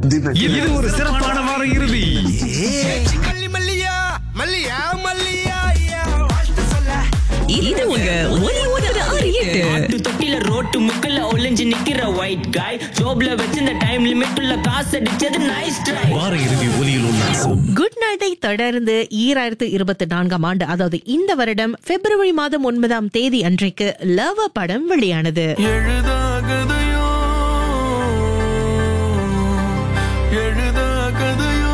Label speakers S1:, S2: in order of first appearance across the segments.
S1: இது ஒரு சிறப்பான வார இறுதி
S2: மல்லி மல்லியா மல்லியா மல்லியா வாழ்த்து சொல்ல
S3: இது உங்க ஒலி ஒன்பது ஆறு எட்டு
S4: ஆட்டு தொட்டில ரோட்டு முக்கல்ல ஒளிஞ்சு நிக்கிற ஒயிட் காய் ஜோப்ல வச்சிருந்த டைம் லிமிட் உள்ள காசு அடிச்சது நைஸ் ட்ரை
S1: வார இறுதி ஒலியில் உல்லாசம்
S5: குட் நைட்டை தொடர்ந்து ஈராயிரத்து இருபத்தி நான்காம் ஆண்டு அதாவது இந்த வருடம் பிப்ரவரி மாதம் ஒன்பதாம் தேதி அன்றைக்கு லவ படம் வெளியானது
S2: எழுதாகதையோ எழுதாகதையோ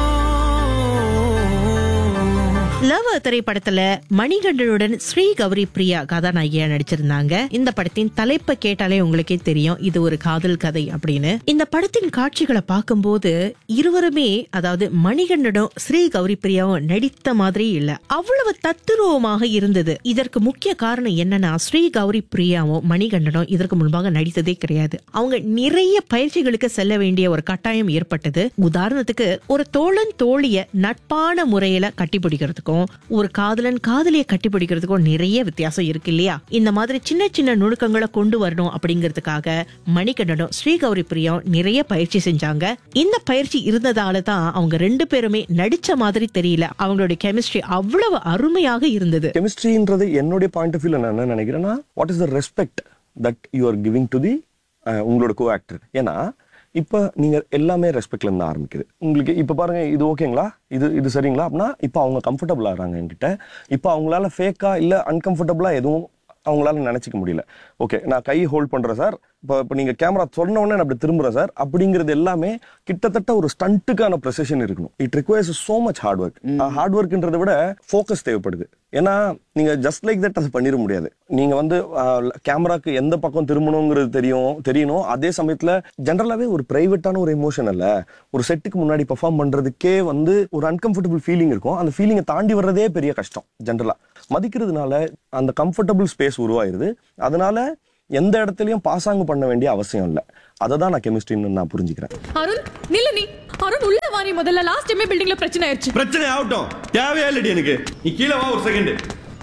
S5: லவ் திரைப்படத்துல மணிகண்டனுடன் ஸ்ரீ கௌரி பிரியா கதாநாயகியா நடிச்சிருந்தாங்க இந்த படத்தின் தலைப்பை கேட்டாலே உங்களுக்கே தெரியும் இது ஒரு காதல் கதை அப்படின்னு இந்த படத்தின் காட்சிகளை பார்க்கும்போது இருவருமே அதாவது மணிகண்டனும் ஸ்ரீ கௌரி பிரியாவும் நடித்த மாதிரி இல்ல அவ்வளவு தத்துருவமாக இருந்தது இதற்கு முக்கிய காரணம் என்னன்னா ஸ்ரீ கௌரி பிரியாவும் மணிகண்டனும் இதற்கு முன்பாக நடித்ததே கிடையாது அவங்க நிறைய பயிற்சிகளுக்கு செல்ல வேண்டிய ஒரு கட்டாயம் ஏற்பட்டது உதாரணத்துக்கு ஒரு தோழன் தோழிய நட்பான முறையில கட்டிப்பிடிக்கிறதுக்கும் ஒரு காதலன் காதலிய கட்டிப்பிடிக்கிறதுக்கும் நிறைய வித்தியாசம் இருக்கு இல்லையா இந்த மாதிரி சின்ன சின்ன நுணுக்கங்களை கொண்டு வரணும் அப்படிங்கிறதுக்காக மணிகண்டனும் ஸ்ரீகௌரி பிரியாவும் நிறைய பயிற்சி செஞ்சாங்க இந்த பயிற்சி இருந்ததால தான் அவங்க ரெண்டு பேருமே நடிச்ச மாதிரி தெரியல அவங்களுடைய கெமிஸ்ட்ரி அவ்வளவு அருமையாக இருந்தது
S6: கெமிஸ்ட்ரின்றது என்னுடைய பாயிண்ட் ஆஃப் வியூல நான் என்ன நினைக்கிறேன்னா what is the respect that you are giving to the உங்களோட கோ ஆக்டர் ஏன்னா இப்போ நீங்க எல்லாமே ரெஸ்பெக்ட்ல இருந்து ஆரம்பிக்குது உங்களுக்கு இப்போ பாருங்க இது ஓகேங்களா இது இது சரிங்களா அப்படின்னா இப்போ அவங்க கம்ஃபர்டபுள் ஆகிறாங்க என்கிட்ட இப்போ அவங்களால ஃபேக்கா இல்ல அன்கம்ஃபர்டபுளா எதுவும் அவங்களால நினைச்சிக்க முடியல ஓகே நான் கை ஹோல்ட் பண்றேன் சார் இப்போ இப்போ நீங்க கேமரா சொன்ன உடனே நான் அப்படி திரும்புறேன் சார் அப்படிங்கிறது எல்லாமே கிட்டத்தட்ட ஒரு ஸ்டண்ட்டுக்கான ப்ரெசிஷன் இருக்கணும் it requires so much hard work hard ஒர்க்ன்றதை விட ஃபோக்கஸ் தேவைப்படுது ஏன்னா நீங்க ஜஸ்ட் லைக் தட் அதை பண்ணிட முடியாது நீங்க வந்து கேமராக்கு எந்த பக்கம் திரும்பணுங்கிறது தெரியும் தெரியணும் அதே சமயத்துல ஜென்ரலாவே ஒரு பிரைவேட்டான ஒரு எமோஷன் அல்ல ஒரு செட்டுக்கு முன்னாடி பெர்ஃபார்ம் பண்றதுக்கே வந்து ஒரு அன்கம்ஃபர்டபுள் ஃபீலிங் இருக்கும் அந்த ஃபீலிங்கை தாண்டி வர்றதே பெரிய கஷ்டம் ஜென்ரலா மதிக்கிறதுனால அந்த கம்ஃபர்டபுள் ஸ்பேஸ் உருவாயிருது அதனால எந்த இடத்துலயும் பாசாங்கு பண்ண வேண்டிய அவசியம் இல்லை அதை தான் நான் கெமிஸ்ட்ரின்னு நான் புரிஞ்சுக்கிறேன்
S7: அருண் நில்லு நீ அருண் உள்ள வாரி முதல்ல லாஸ்ட் டைமே பில்டிங்ல பிரச்சனை ஆயிடுச்சு
S8: பிரச்சனை ஆகட்டும் தேவையா இல்லடி எனக்கு நீ கீழே வா ஒரு செகண்ட்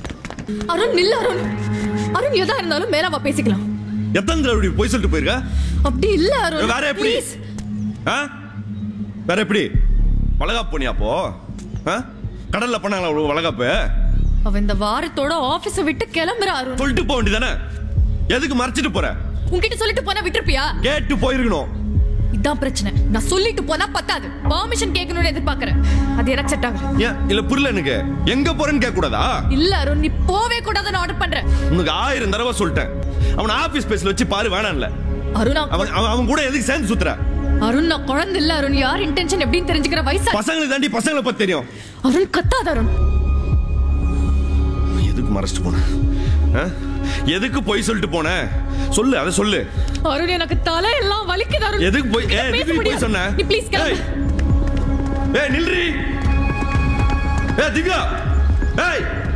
S7: அருண் நில்லு அருண் அருண் எதா இருந்தாலும் மேல வா பேசிக்கலாம்
S8: எத்தனை தடவை இப்படி போய் சொல்லிட்டு போயிருக்க
S7: அப்படி இல்ல அருண்
S8: வேற எப்படி
S7: ப்ளீஸ்
S8: ஆ? வேற எப்படி வளகாப்பு பண்ணியா அப்போ ஆ? கடல்ல பண்ணாங்களா அவ்வளவு வளகாப்பு
S7: அவ இந்த வாரத்தோட ஆபீஸ விட்டு கிளம்புற அருண்
S8: சொல்லிட்டு போக வேண்டியதானே எதுக்கு மறைச்சிட்டு போற
S7: உன்கிட்ட சொல்லிட்டு போனா விட்டுருப்பியா
S8: கேட்டு போயிருக்கணும்
S7: இதான் பிரச்சனை நான் சொல்லிட்டு போனா பத்தாது பெர்மிஷன் கேட்கணும்னு எதிர்பார்க்கறேன் அது எனக்கு செட் ஆகல
S8: ஏன் இல்ல புரியல எனக்கு எங்க போறேன்னு கேட்க கூடாதா
S7: இல்ல அருண் நீ போவே கூடாதுன்னு ஆர்டர் பண்றேன்
S8: உனக்கு ஆயிரம் தடவை சொல்லிட்டேன் அவன் ஆபீஸ் பேஸ்ல வச்சு பாரு வேணாம்ல
S7: அருண் நான்
S8: அவன் அவன் அவன் கூட எதுக்கு சேர்ந்து சுத்துற
S7: அருண் நான் குழந்தை இல்ல அருண் யார் இன்டென்ஷன் எப்படின்னு தெரிஞ்சுக்கிற வயசா
S8: பசங்களை தாண்டி பசங்களை பத்தி தெரியும்
S7: அருண் கத்தாத அருண்
S8: எதுக்கு மறைச்சிட்டு போன ஆ? எதுக்கு போய் சொல்லிட்டு போன சொல்லு அதை சொல்லு
S7: அருண் எனக்கு தலை எல்லாம் வலிக்குது அருண்
S8: எதுக்கு போய்
S7: உன்கிட்ட
S8: ஏய்,
S7: பேச
S8: எதுக்கு போய்
S7: முடியாது.
S8: சொன்ன
S7: நீ ப்ளீஸ்
S8: ஏய்.
S7: கிளம்பு
S8: ஏய் நில்றி ஏய் திவ்யா ஏய்